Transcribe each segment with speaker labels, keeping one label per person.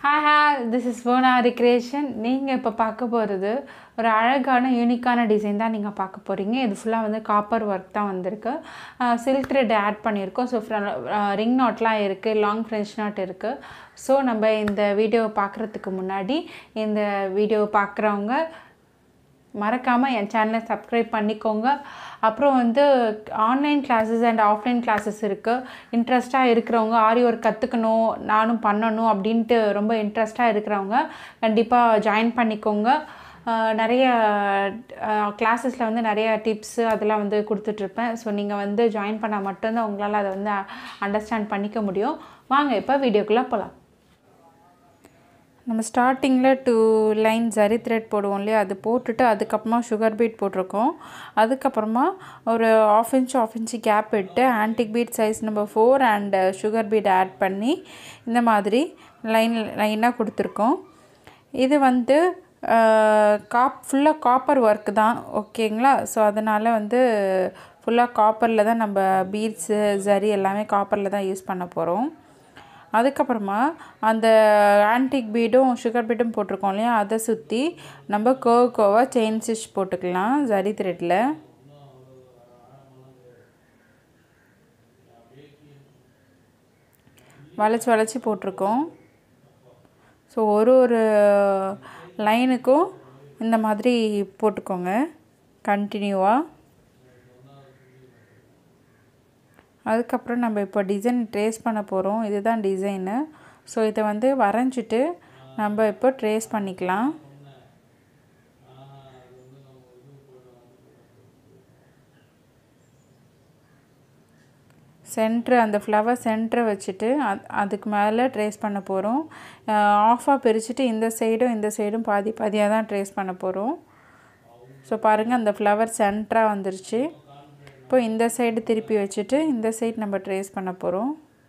Speaker 1: hi hi this is போனா recreation நீங்கள் இப்போ பார்க்க போகிறது ஒரு அழகான யூனிக்கான டிசைன் தான் நீங்கள் பார்க்க போகிறீங்க இது ஃபுல்லாக வந்து காப்பர் ஒர்க் தான் வந்திருக்கு சில்க் த்ரெட் ஆட் பண்ணியிருக்கோம் ஸோ ரிங் நாட்லாம் இருக்குது லாங் ஃப்ரெஞ்ச் நாட் இருக்குது ஸோ நம்ம இந்த வீடியோவை பார்க்குறதுக்கு முன்னாடி இந்த வீடியோவை பார்க்குறவங்க மறக்காமல் என் சேனலை சப்ஸ்கிரைப் பண்ணிக்கோங்க அப்புறம் வந்து online classes and offline classes இருக்குது இன்ட்ரெஸ்ட்டாக இருக்கிறவங்க ஆரி ஒர்க் கற்றுக்கணும் நானும் பண்ணணும் அப்படின்ட்டு ரொம்ப இன்ட்ரெஸ்ட்டாக இருக்கிறவங்க கண்டிப்பாக ஜாயின் பண்ணிக்கோங்க ஆஹ் நிறைய கிளாஸஸில் வந்து நிறைய டிப்ஸு அதெல்லாம் வந்து கொடுத்துட்ருப்பேன் ஸோ நீங்கள் வந்து ஜாயின் பண்ணால் மட்டும்தான் உங்களால் அதை வந்து அண்டர்ஸ்டாண்ட் பண்ணிக்க முடியும் வாங்க இப்போ வீடியோக்குள்ளே போகலாம் நம்ம ஸ்டார்டிங்கில் டூ லைன் ஜரி த்ரெட் போடுவோம் இல்லையா அது போட்டுட்டு அதுக்கப்புறமா சுகர் பீட் போட்டிருக்கோம் அதுக்கப்புறமா ஒரு half inch half inch gap விட்டு antique bead size number four and sugar bead add பண்ணி இந்த மாதிரி லைன் லைனாக கொடுத்துருக்கோம் இது வந்து காப் ஃபுல்லாக காப்பர் ஒர்க் தான் ஓகேங்களா ஸோ அதனால் வந்து ஃபுல்லாக காப்பரில் தான் நம்ம பீட்ஸு ஜரி எல்லாமே காப்பரில் தான் யூஸ் பண்ண போகிறோம் அதுக்கப்புறமா அந்த ஆன்டிக் பீடும் சுகர் பீடும் போட்டிருக்கோம் இல்லையா அதை சுற்றி நம்ம கோவ கோவா செயின் ஸ்டிச் போட்டுக்கலாம் ஜரி த்ரெட்டில் வளைச்சி வளைச்சி போட்டிருக்கோம் ஸோ ஒரு ஒரு லைனுக்கும் இந்த மாதிரி போட்டுக்கோங்க கண்டினியூவாக அதுக்கப்புறம் நம்ம இப்போ டிசைன் ட்ரேஸ் பண்ண போகிறோம் இதுதான் டிசைனு ஸோ இதை வந்து வரைஞ்சிட்டு நம்ம இப்போ ட்ரேஸ் பண்ணிக்கலாம் சென்ட்ரு அந்த ஃப்ளவர் சென்டரை வச்சுட்டு அது அதுக்கு மேலே ட்ரேஸ் பண்ண போகிறோம் ஆஃபாக பிரிச்சுட்டு இந்த சைடும் இந்த சைடும் பாதி பாதியாக தான் ட்ரேஸ் பண்ண போகிறோம் ஸோ பாருங்கள் அந்த ஃப்ளவர் சென்டராக வந்துருச்சு இப்போ இந்த சைடு திருப்பி வச்சுட்டு இந்த சைடு நம்ம ட்ரேஸ் பண்ண போகிறோம்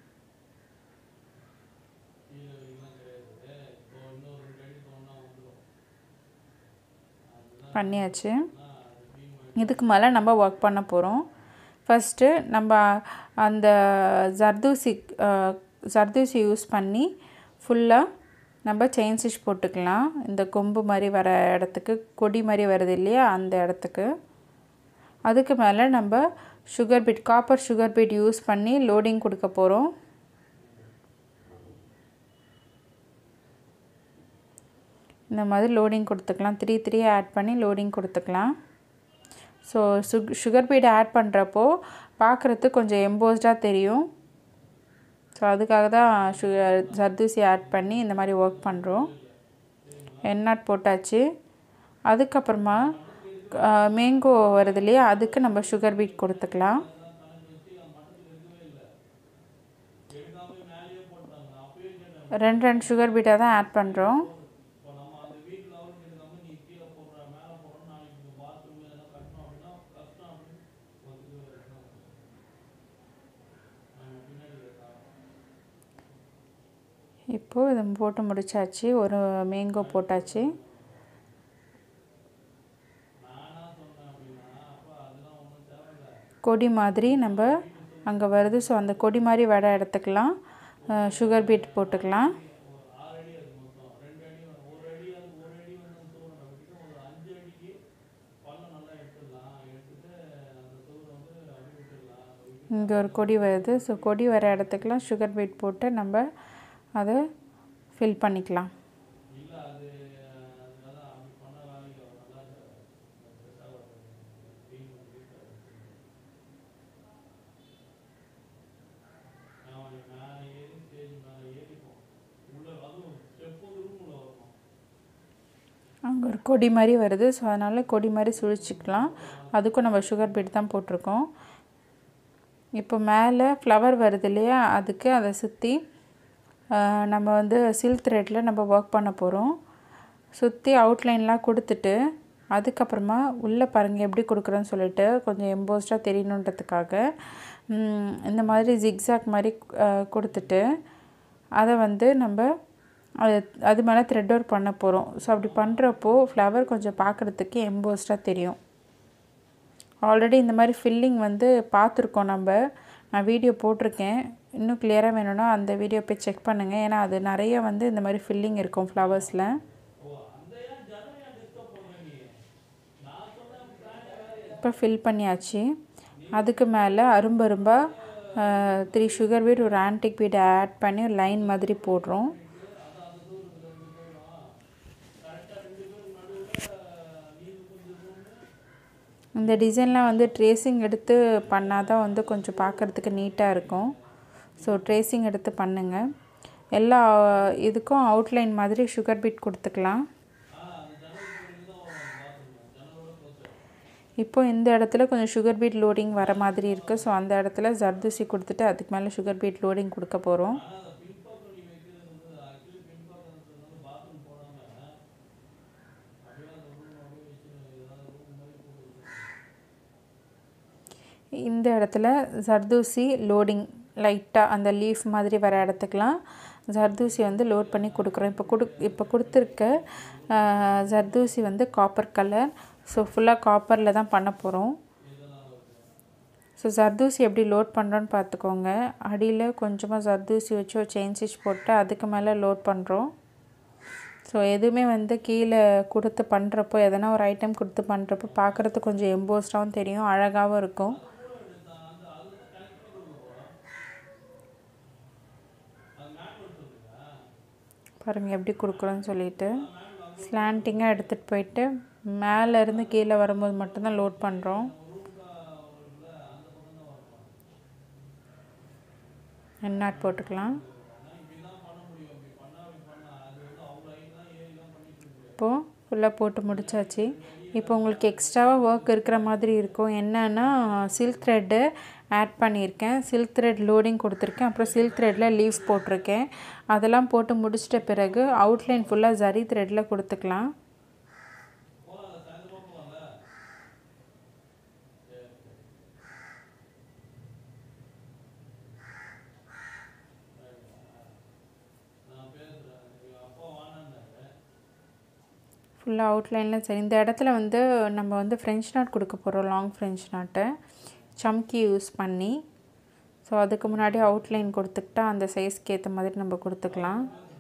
Speaker 1: பண்ணியாச்சு இதுக்கு மேலே நம்ம ஒர்க் பண்ண போகிறோம் ஃபஸ்ட்டு நம்ம அந்த ஜர்தூசி ஜர்தூசி யூஸ் பண்ணி ஃபுல்லாக நம்ம செயின் ஸ்டிச் போட்டுக்கலாம் இந்த கொம்பு மாதிரி வர இடத்துக்கு கொடி மாதிரி வருது இல்லையா அந்த இடத்துக்கு அதுக்கு மேலே நம்ம sugar bead copper sugar bead use பண்ணி லோடிங் கொடுக்க போகிறோம் இந்த மாதிரி லோடிங் கொடுத்துக்கலாம் த்ரீ த்ரீ ஆட் பண்ணி லோடிங் கொடுத்துக்கலாம் ஸோ சுக் சுகர் பீட் ஆட் பண்ணுறப்போ பார்க்குறதுக்கு கொஞ்சம் எம்போஸ்டாக தெரியும் ஸோ அதுக்காக தான் சுகர் சர்தூசி ஆட் பண்ணி இந்த மாதிரி ஒர்க் பண்ணுறோம் எண்ணாட் போட்டாச்சு அதுக்கப்புறமா மேங்கோ வருது இல்லையா அதுக்கு நம்ம சுகர் பீட் கொடுத்துக்கலாம் ரெண்டு ரெண்டு சுகர் பீட்டாக தான் ஆட் பண்ணுறோம் இப்போது இதை போட்டு முடிச்சாச்சு ஒரு மேங்கோ போட்டாச்சு கொடி மாதிரி நம்ம அங்கே வருது ஸோ அந்த கொடி மாதிரி வடை எடுத்துக்கலாம் சுகர் பீட் போட்டுக்கலாம் இங்கே ஒரு கொடி வருது ஸோ கொடி வர இடத்துக்குலாம் சுகர் பீட் போட்டு நம்ம அதை ஃபில் பண்ணிக்கலாம் அங்கே ஒரு கொடி மாதிரி வருது ஸோ அதனால் கொடி மாதிரி சுழிச்சிக்கலாம் அதுக்கும் நம்ம சுகர் பீட் தான் போட்டிருக்கோம் இப்போ மேலே ஃப்ளவர் வருது இல்லையா அதுக்கு அதை சுற்றி நம்ம வந்து சில்க் த்ரெட்டில் நம்ம ஒர்க் பண்ண போகிறோம் சுற்றி அவுட்லைன்லாம் கொடுத்துட்டு அதுக்கப்புறமா உள்ளே பாருங்கள் எப்படி கொடுக்குறோன்னு சொல்லிட்டு கொஞ்சம் எம்போஸ்டாக தெரியணுன்றதுக்காக இந்த மாதிரி ஜிக்ஸாக் மாதிரி கொடுத்துட்டு அதை வந்து நம்ம அது அது மேலே த்ரெட் ஒர்க் பண்ண போகிறோம் ஸோ அப்படி பண்ணுறப்போ ஃப்ளவர் கொஞ்சம் பார்க்குறதுக்கு எம்போஸ்டாக தெரியும் ஆல்ரெடி இந்த மாதிரி ஃபில்லிங் வந்து பார்த்துருக்கோம் நம்ம நான் வீடியோ போட்டிருக்கேன் இன்னும் கிளியராக வேணும்னா அந்த வீடியோ போய் செக் பண்ணுங்கள் ஏன்னா அது நிறைய வந்து இந்த மாதிரி ஃபில்லிங் இருக்கும் ஃப்ளவர்ஸில் இப்போ ஃபில் பண்ணியாச்சு அதுக்கு மேலே அரும்பரும்பாக த்ரீ சுகர் பீட் ஒரு ஆன்டிக் பீட் ஆட் பண்ணி ஒரு லைன் மாதிரி போடுறோம் இந்த டிசைன்லாம் வந்து ட்ரேசிங் எடுத்து பண்ணால் தான் வந்து கொஞ்சம் பார்க்குறதுக்கு நீட்டாக இருக்கும் ஸோ ட்ரேசிங் எடுத்து பண்ணுங்கள் எல்லா இதுக்கும் அவுட்லைன் மாதிரி சுகர் பீட் கொடுத்துக்கலாம் இப்போ இந்த இடத்துல கொஞ்சம் சுகர் பீட் லோடிங் வர மாதிரி இருக்குது ஸோ அந்த இடத்துல ஜர்தூசி கொடுத்துட்டு அதுக்கு மேலே சுகர் பீட் லோடிங் கொடுக்க போகிறோம் இந்த இடத்துல ஜர்தூசி லோடிங் லைட்டாக அந்த லீஃப் மாதிரி வர இடத்துக்குலாம் ஜர்தூசி வந்து லோட் பண்ணி கொடுக்குறோம் இப்போ கொடு இப்போ கொடுத்துருக்க ஜர்தூசி வந்து காப்பர் கலர் ஸோ ஃபுல்லாக காப்பரில் தான் பண்ண போகிறோம் ஸோ ஜர்தூசி எப்படி லோட் பண்ணுறோன்னு பார்த்துக்கோங்க அடியில் கொஞ்சமாக ஜர்தூசி வச்சு ஒரு செயின் ஸ்டிச் போட்டு அதுக்கு மேலே லோட் பண்ணுறோம் ஸோ எதுவுமே வந்து கீழே கொடுத்து பண்ணுறப்போ எதனா ஒரு ஐட்டம் கொடுத்து பண்ணுறப்போ பார்க்குறதுக்கு கொஞ்சம் எம்போஸ்டாகவும் தெரியும் அழகாகவும் இருக்கும் பாருங்கள் எப்படி கொடுக்குறோன்னு சொல்லிட்டு ஸ்லாண்டிங்காக எடுத்துகிட்டு போயிட்டு மேலேருந்து கீழே வரும்போது மட்டும்தான் லோட் பண்ணுறோம் எண்ணாட் போட்டுக்கலாம் இப்போது ஃபுல்லாக போட்டு முடிச்சாச்சு இப்போ உங்களுக்கு எக்ஸ்ட்ராவாக ஒர்க் இருக்கிற மாதிரி இருக்கும் என்னன்னா சில்க் த்ரெட்டு ஆட் பண்ணியிருக்கேன் சில்க் த்ரெட் லோடிங் கொடுத்துருக்கேன் அப்புறம் சில்க் த்ரெட்டில் லீஃப் போட்டிருக்கேன் அதெல்லாம் போட்டு முடிச்சிட்ட பிறகு அவுட்லைன் ஃபுல்லாக ஜரி த்ரெட்டில் கொடுத்துக்கலாம் ஃபுல்லாக அவுட்லைனில் சரி இந்த இடத்துல வந்து நம்ம வந்து ஃப்ரெஞ்ச் நாட் கொடுக்க போகிறோம் லாங் ஃப்ரெஞ்ச் நாட்டை சம்கி யூஸ் பண்ணி ஸோ அதுக்கு முன்னாடி அவுட்லைன் கொடுத்துக்கிட்டா அந்த சைஸ்க்கு ஏற்ற மாதிரி நம்ம கொடுத்துக்கலாம்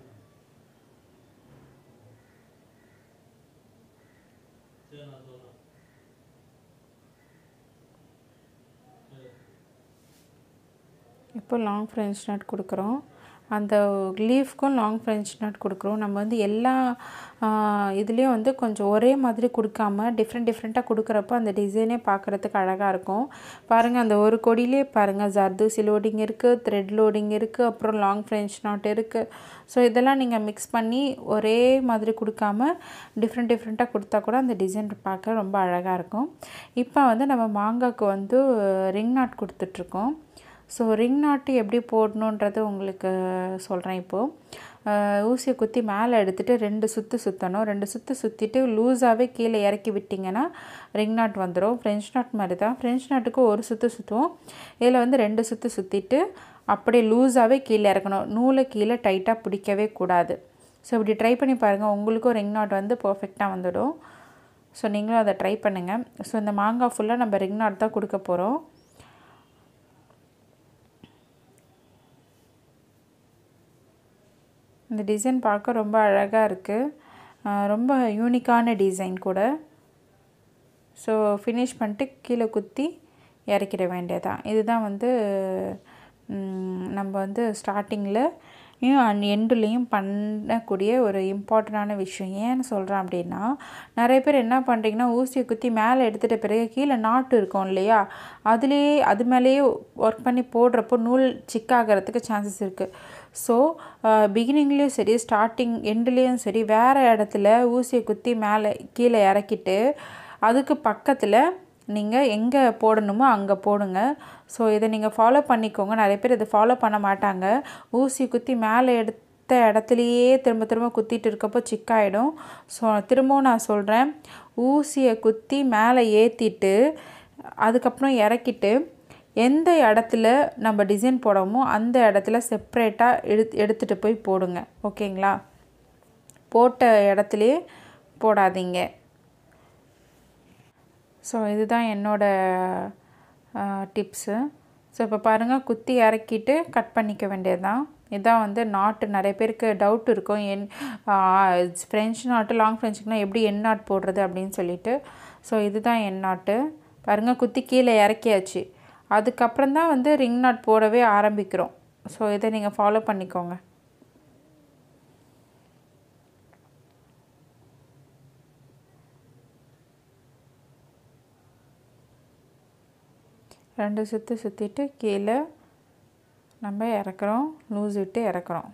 Speaker 1: இப்போ லாங் ஃப்ரெஞ்ச் நாட் கொடுக்குறோம் அந்த லீஃப்க்கும் லாங் ஃப்ரெஞ்ச் நாட் கொடுக்குறோம் நம்ம வந்து எல்லா இதுலேயும் வந்து கொஞ்சம் ஒரே மாதிரி கொடுக்காம டிஃப்ரெண்ட் டிஃப்ரெண்ட்டாக கொடுக்குறப்போ அந்த டிசைனே பார்க்குறதுக்கு அழகாக இருக்கும் பாருங்கள் அந்த ஒரு கொடியிலே பாருங்கள் ஜர்தூசி லோடிங் இருக்குது த்ரெட் லோடிங் இருக்குது அப்புறம் லாங் ஃப்ரெஞ்ச் நாட் இருக்குது ஸோ இதெல்லாம் நீங்கள் மிக்ஸ் பண்ணி ஒரே மாதிரி கொடுக்காம டிஃப்ரெண்ட் டிஃப்ரெண்ட்டாக கொடுத்தா கூட அந்த டிசைன் பார்க்க ரொம்ப அழகாக இருக்கும் இப்போ வந்து நம்ம மாங்காய்க்கு வந்து ரிங் நாட் கொடுத்துட்ருக்கோம் ஸோ ரிங் நாட்டு எப்படி போடணுன்றது உங்களுக்கு சொல்கிறேன் இப்போது ஊசியை குத்தி மேலே எடுத்துகிட்டு ரெண்டு சுற்று சுற்றணும் ரெண்டு சுற்று சுற்றிட்டு லூஸாகவே கீழே இறக்கி விட்டிங்கன்னா ரிங் நாட் வந்துடும் ஃப்ரெஞ்ச் நாட் மாதிரி தான் ஃப்ரெஞ்ச் நாட்டுக்கு ஒரு சுற்று சுற்றுவோம் இதில் வந்து ரெண்டு சுற்று சுற்றிட்டு அப்படியே லூஸாகவே கீழே இறக்கணும் நூலை கீழே டைட்டாக பிடிக்கவே கூடாது ஸோ இப்படி ட்ரை பண்ணி பாருங்கள் உங்களுக்கும் ரிங் நாட் வந்து பர்ஃபெக்டாக வந்துடும் ஸோ நீங்களும் அதை ட்ரை பண்ணுங்கள் ஸோ இந்த மாங்காய் ஃபுல்லாக நம்ம ரிங் நாட் தான் கொடுக்க போகிறோம் இந்த டிசைன் பார்க்க ரொம்ப அழகாக இருக்குது ரொம்ப யூனிக்கான டிசைன் கூட ஸோ ஃபினிஷ் பண்ணிட்டு கீழே குத்தி இறக்கிட வேண்டியதான் இதுதான் வந்து நம்ம வந்து ஸ்டார்டிங்கில் அண்ட் எண்டுலேயும் பண்ணக்கூடிய ஒரு இம்பார்ட்டண்டான விஷயம் ஏன்னு சொல்கிறேன் அப்படின்னா நிறைய பேர் என்ன பண்ணுறீங்கன்னா ஊசியை குத்தி மேலே எடுத்துகிட்ட பிறகு கீழே நாட்டு இருக்கும் இல்லையா அதுலேயே அது மேலேயே ஒர்க் பண்ணி போடுறப்போ நூல் சிக்காகிறதுக்கு சான்சஸ் இருக்குது ஸோ பிகினிங்லேயும் சரி ஸ்டார்டிங் எண்டுலேயும் சரி வேறு இடத்துல ஊசியை குத்தி மேலே கீழே இறக்கிட்டு அதுக்கு பக்கத்தில் நீங்கள் எங்கே போடணுமோ அங்கே போடுங்க ஸோ இதை நீங்கள் ஃபாலோ பண்ணிக்கோங்க நிறைய பேர் இதை ஃபாலோ பண்ண மாட்டாங்க ஊசி குத்தி மேலே எடுத்த இடத்துலையே திரும்ப திரும்ப குத்திட்டு இருக்கப்போ சிக்காயிடும் ஸோ திரும்பவும் நான் சொல்கிறேன் ஊசியை குத்தி மேலே ஏற்றிட்டு அதுக்கப்புறம் இறக்கிட்டு எந்த இடத்துல நம்ம டிசைன் போடமோ அந்த இடத்துல செப்ரேட்டாக எடு எடுத்துகிட்டு போய் போடுங்க ஓகேங்களா போட்ட இடத்துலையே போடாதீங்க ஸோ இதுதான் என்னோடய டிப்ஸு ஸோ இப்போ பாருங்கள் குத்தி இறக்கிட்டு கட் பண்ணிக்க வேண்டியது தான் இதான் வந்து நாட்டு நிறைய பேருக்கு டவுட் இருக்கும் என் ஃப்ரெஞ்ச் நாட்டு லாங் ஃப்ரெஞ்சுக்குனா எப்படி என் நாட் போடுறது அப்படின்னு சொல்லிட்டு ஸோ இதுதான் என் நாட்டு பாருங்கள் குத்தி கீழே இறக்கியாச்சு அதுக்கப்புறம் தான் வந்து ரிங் நாட் போடவே ஆரம்பிக்கிறோம் ஸோ இதை நீங்கள் ஃபாலோ பண்ணிக்கோங்க ரெண்டு சுற்று சுற்றிட்டு கீழே நம்ம இறக்குறோம் லூஸ் விட்டு இறக்குறோம்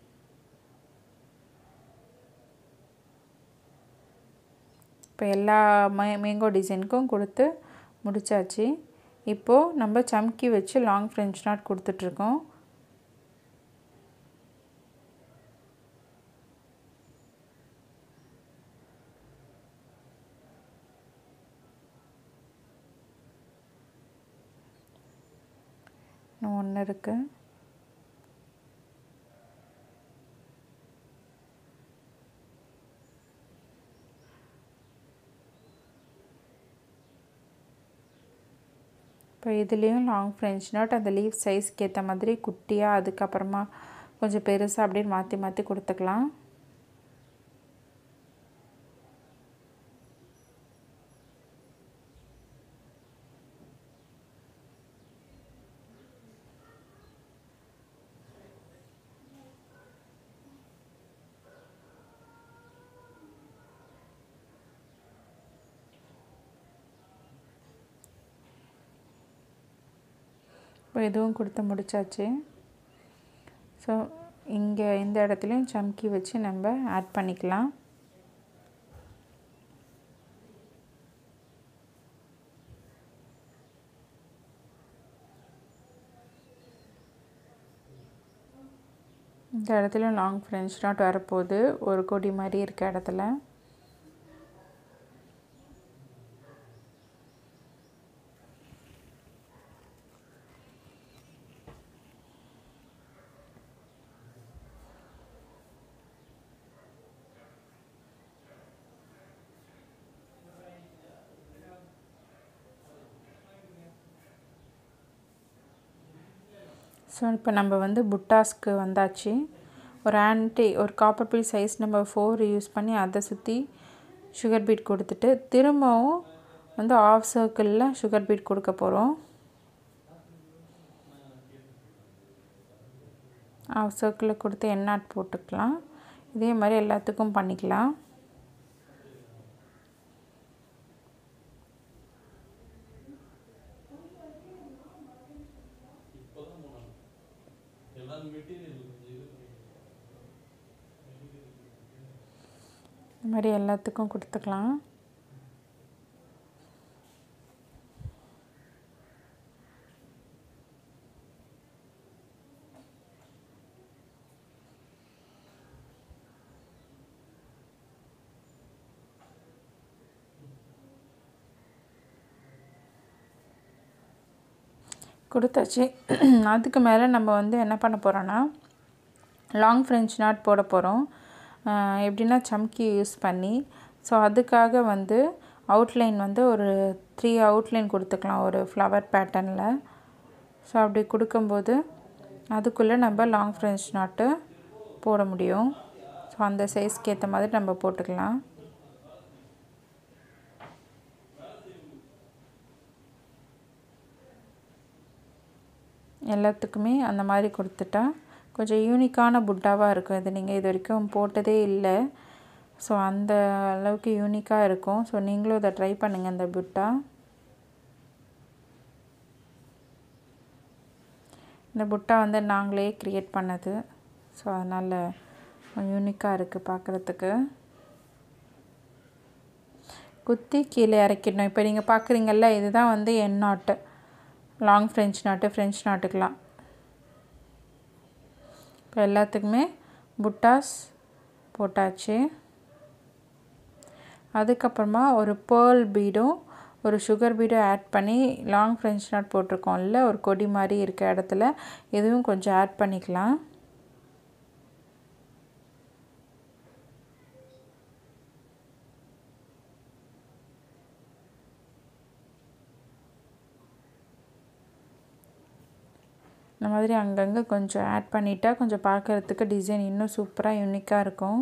Speaker 1: இப்போ எல்லா மே மேங்கோ டிசைனுக்கும் கொடுத்து முடித்தாச்சு இப்போது நம்ம சம்கி வச்சு லாங் ஃப்ரெஞ்ச் நாட் கொடுத்துட்ருக்கோம் இன்னும் ஒன்று இருக்குது இப்போ இதுலேயும் லாங் ஃப்ரெஞ்ச் நாட் அந்த லீவ் சைஸ்க்கு ஏற்ற மாதிரி குட்டியாக அதுக்கப்புறமா கொஞ்சம் பெருசாக அப்படின்னு மாற்றி மாற்றி கொடுத்துக்கலாம் இப்போ இதுவும் கொடுத்து முடித்தாச்சு ஸோ இங்கே இந்த இடத்துலையும் சம்கி வச்சு நம்ம ஆட் பண்ணிக்கலாம் இந்த இடத்துல லாங் ஃப்ரெஞ்ச் நாட் வரப்போகுது ஒரு கொடி மாதிரி இருக்க இடத்துல ஸோ இப்போ நம்ம வந்து புட்டாஸ்க்கு வந்தாச்சு ஒரு ஆன்டி ஒரு காப்பர் பீல் சைஸ் நம்பர் ஃபோர் யூஸ் பண்ணி அதை சுற்றி சுகர் பீட் கொடுத்துட்டு திரும்பவும் வந்து ஆஃப் சர்க்கிளில் சுகர் பீட் கொடுக்க போகிறோம் ஆஃப் சர்க்கிளில் கொடுத்து எண்ணாட் போட்டுக்கலாம் இதே மாதிரி எல்லாத்துக்கும் பண்ணிக்கலாம் இந்த மாதிரி எல்லாத்துக்கும் கொடுத்துக்கலாம் கொடுத்தாச்சு அதுக்கு மேலே நம்ம வந்து என்ன பண்ண போகிறோன்னா லாங் ஃப்ரெஞ்ச் நாட் போட போகிறோம் எப்படின்னா சம்கி யூஸ் பண்ணி ஸோ அதுக்காக வந்து அவுட்லைன் வந்து ஒரு த்ரீ அவுட்லைன் கொடுத்துக்கலாம் ஒரு ஃப்ளவர் பேட்டர்னில் ஸோ அப்படி கொடுக்கும்போது அதுக்குள்ளே நம்ம லாங் ஃப்ரெஞ்ச் நாட்டு போட முடியும் ஸோ அந்த சைஸ்க்கு ஏற்ற மாதிரி நம்ம போட்டுக்கலாம் எல்லாத்துக்குமே அந்த மாதிரி கொடுத்துட்டா கொஞ்சம் யூனிக்கான புட்டாவாக இருக்கும் இது நீங்கள் இது வரைக்கும் போட்டதே இல்லை ஸோ அந்த அளவுக்கு யூனிக்காக இருக்கும் ஸோ நீங்களும் இதை ட்ரை பண்ணுங்கள் இந்த புட்டா இந்த புட்டா வந்து நாங்களே க்ரியேட் பண்ணது ஸோ அதனால் யூனிக்காக இருக்குது பார்க்குறதுக்கு குத்தி கீழே இறக்கிடணும் இப்போ நீங்கள் பார்க்குறீங்கல்ல இதுதான் வந்து என் knot long French knot French நாட்டுக்கெலாம் இப்போ எல்லாத்துக்குமே புட்டாஸ் போட்டாச்சு அதுக்கப்புறமா ஒரு பேர்ல் பீடும் ஒரு சுகர் பீடும் ஆட் பண்ணி லாங் ஃப்ரெஞ்ச் நாட் போட்டிருக்கோம்ல ஒரு கொடி மாதிரி இருக்க இடத்துல இதுவும் கொஞ்சம் ஆட் பண்ணிக்கலாம் இந்த மாதிரி அங்கங்கே கொஞ்சம் ஆட் பண்ணிட்டா கொஞ்சம் பார்க்குறதுக்கு டிசைன் இன்னும் சூப்பராக யூனிக்காக இருக்கும்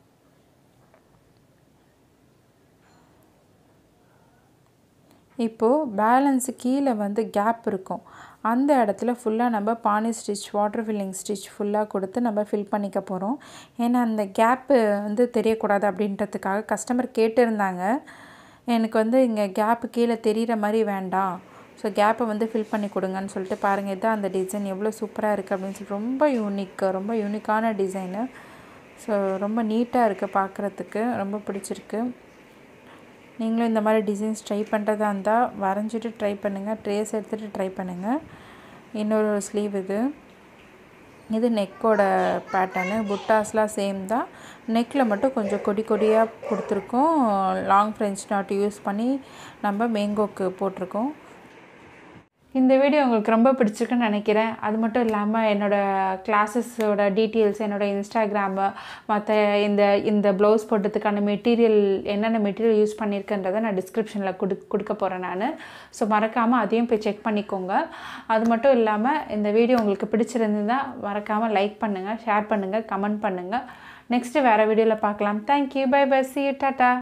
Speaker 1: இப்போது பேலன்ஸு கீழே வந்து கேப் இருக்கும் அந்த இடத்துல ஃபுல்லாக நம்ம பானி ஸ்டிச் வாட்டர் ஃபில்லிங் ஸ்டிச் ஃபுல்லாக கொடுத்து நம்ம ஃபில் பண்ணிக்க போகிறோம் ஏன்னா அந்த கேப்பு வந்து தெரியக்கூடாது அப்படின்றதுக்காக கஸ்டமர் கேட்டிருந்தாங்க எனக்கு வந்து இங்கே கேப்பு கீழே தெரிகிற மாதிரி வேண்டாம் ஸோ கேப்பை வந்து ஃபில் பண்ணி கொடுங்கன்னு சொல்லிட்டு பாருங்கள் இதான் அந்த டிசைன் எவ்வளோ சூப்பராக இருக்குது அப்படின்னு சொல்லிட்டு ரொம்ப யூனிக் ரொம்ப யூனிக்கான டிசைனு ஸோ ரொம்ப நீட்டாக இருக்குது பார்க்குறதுக்கு ரொம்ப பிடிச்சிருக்கு நீங்களும் இந்த மாதிரி டிசைன்ஸ் ட்ரை பண்ணுறதா இருந்தால் வரைஞ்சிட்டு ட்ரை பண்ணுங்கள் ட்ரேஸ் எடுத்துகிட்டு ட்ரை பண்ணுங்கள் இன்னொரு ஸ்லீவ் இது இது நெக்கோட பேட்டர்னு புட்டாஸ்லாம் சேம் தான் நெக்கில் மட்டும் கொஞ்சம் கொடி கொடியாக கொடுத்துருக்கோம் லாங் ஃப்ரெஞ்ச் நாட் யூஸ் பண்ணி நம்ம மேங்கோக்கு போட்டிருக்கோம் இந்த வீடியோ உங்களுக்கு ரொம்ப பிடிச்சிருக்குன்னு நினைக்கிறேன் அது மட்டும் இல்லாமல் என்னோடய கிளாஸஸோட டீட்டெயில்ஸ் என்னோடய இன்ஸ்டாகிராமு மற்ற இந்த இந்த ப்ளவுஸ் போட்டதுக்கான மெட்டீரியல் என்னென்ன மெட்டீரியல் யூஸ் பண்ணியிருக்கேன்றதை நான் டிஸ்கிரிப்ஷனில் கொடு கொடுக்க போகிறேன் நான் ஸோ மறக்காமல் அதையும் போய் செக் பண்ணிக்கோங்க அது மட்டும் இல்லாமல் இந்த வீடியோ உங்களுக்கு பிடிச்சிருந்ததுன்னா மறக்காமல் லைக் பண்ணுங்கள் ஷேர் பண்ணுங்கள் கமெண்ட் பண்ணுங்கள் நெக்ஸ்ட்டு வேறு வீடியோவில் பார்க்கலாம் thank you bye bye see tata